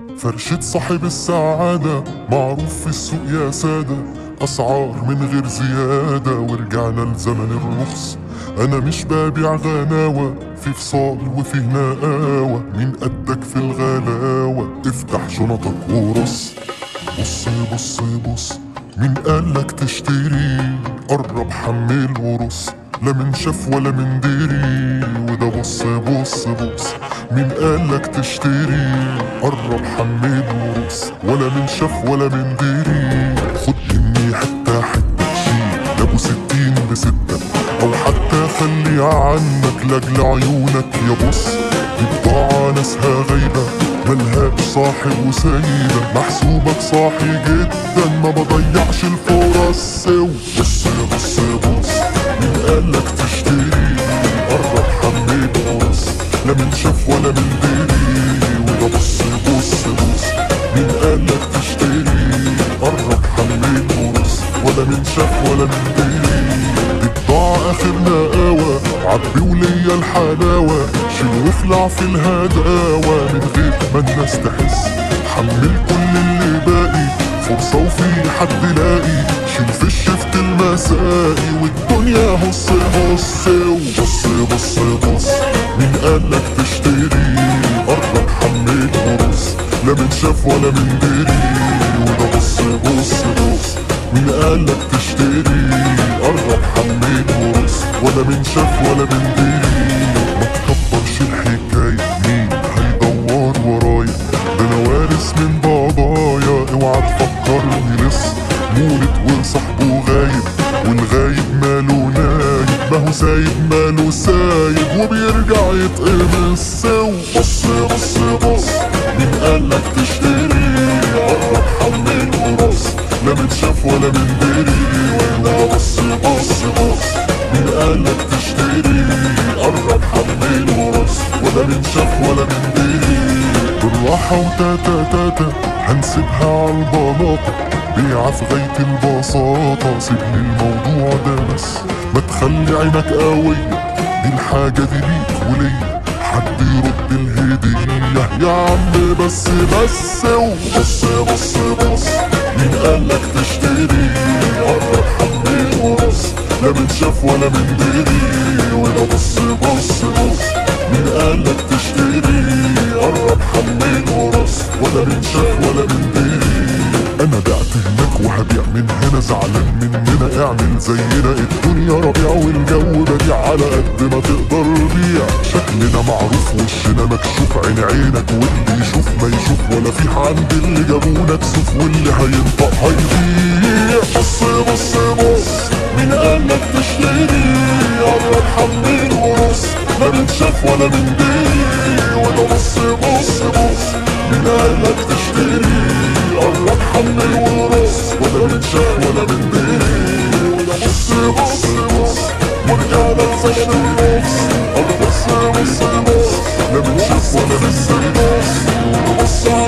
فرشة صاحب السعادة معروف في السوق يا سادة أسعار من غير زيادة ورجعنا لزمن الرخص أنا مش ببيع غناوة في فصال وفي نقاوة مين قدك في الغلاوة افتح شنطك ورص بص بص بص مين قالك تشتري قرب حمل ورص لا من شاف ولا من دري وده بص بص بص مين قالك تشتري قرب حمل ورص ولا من شاف ولا من دري خد مني حتة حتة شيل ده ابو ستين بستة او حتى خلي عنك لاجل عيونك يا بص دي بضاعة ناسها غايبة ملهاش صاحب وسايبة محسوبك صاحي جدا ما بضيعش الفرص سو بص بص بص مين قالك تشتري قرب حمل بص لا من شاف ولا من دري وده بص بص بص مين قالك تشتري قرب حمل بص ولا من شاف ولا من دري دي بضاعة آخر نقاوة عبي وليا الحلاوة شيل واخلع في الهداوة من غير ما الناس تحس حمل كل اللي باقي فرصة وفي حد لاقي شيل في الشفت المسائي والدنيا هص هص وبص بص بص مين قالك تشتري قرب حمل ورص لا من شاف ولا من دري وده بص بص بص مين قالك تشتري قرب حمل ورص ولا من شاف ولا من دري ما تكبرش الحكاية مين هيدور ورايا ده انا وارث من بابايا اوعى تفكرني لسه مولد وصاحبه غايب والغايب ماله نايب ما هو سايب ماله سايب وبيرجع يتقمص سو بص بص بص مين قالك تشتري قرب حمل ورص لا من شاف ولا من دري ولا بص بص بص مين قالك تشتري قرب حمل ورص ولا من شاف ولا من دري بالراحة وتاتا تاتا هنسيبها عالبلاطة بيعة في غاية البساطة سيب لي الموضوع ده بس ما تخلي عينك قوية دي الحاجة دي ليك وليا حد يرد الهدية يا عم بس بس وبص بص بص مين قالك تشتري قرب حمل ورص لا من شاف ولا من دري ولا بص بص بص مين قالك تشتري قرب حمل ورص ولا من شاف ولا من دري انا بعت هناك وهبيع من هنا زعلان مننا اعمل زينا الدنيا ربيع والجو بديع على قد ما تقدر بيع شكلنا معروف وشنا مكشوف عين عينك واللي يشوف ما يشوف ولا في عند اللي جابونا كسوف واللي هينطق هيبيع بص بص بص مين قالك تشتري قرب حمل ورص لا من شاف ولا من دري ولا بص بص بص مين قالك تشتري قرب حمل ورص ولا من شاف ولا من دري ولا بص بص بص ورجعنا لزمن الرقص أنا بص بص بص لا من شاف ولا من دري ولا بص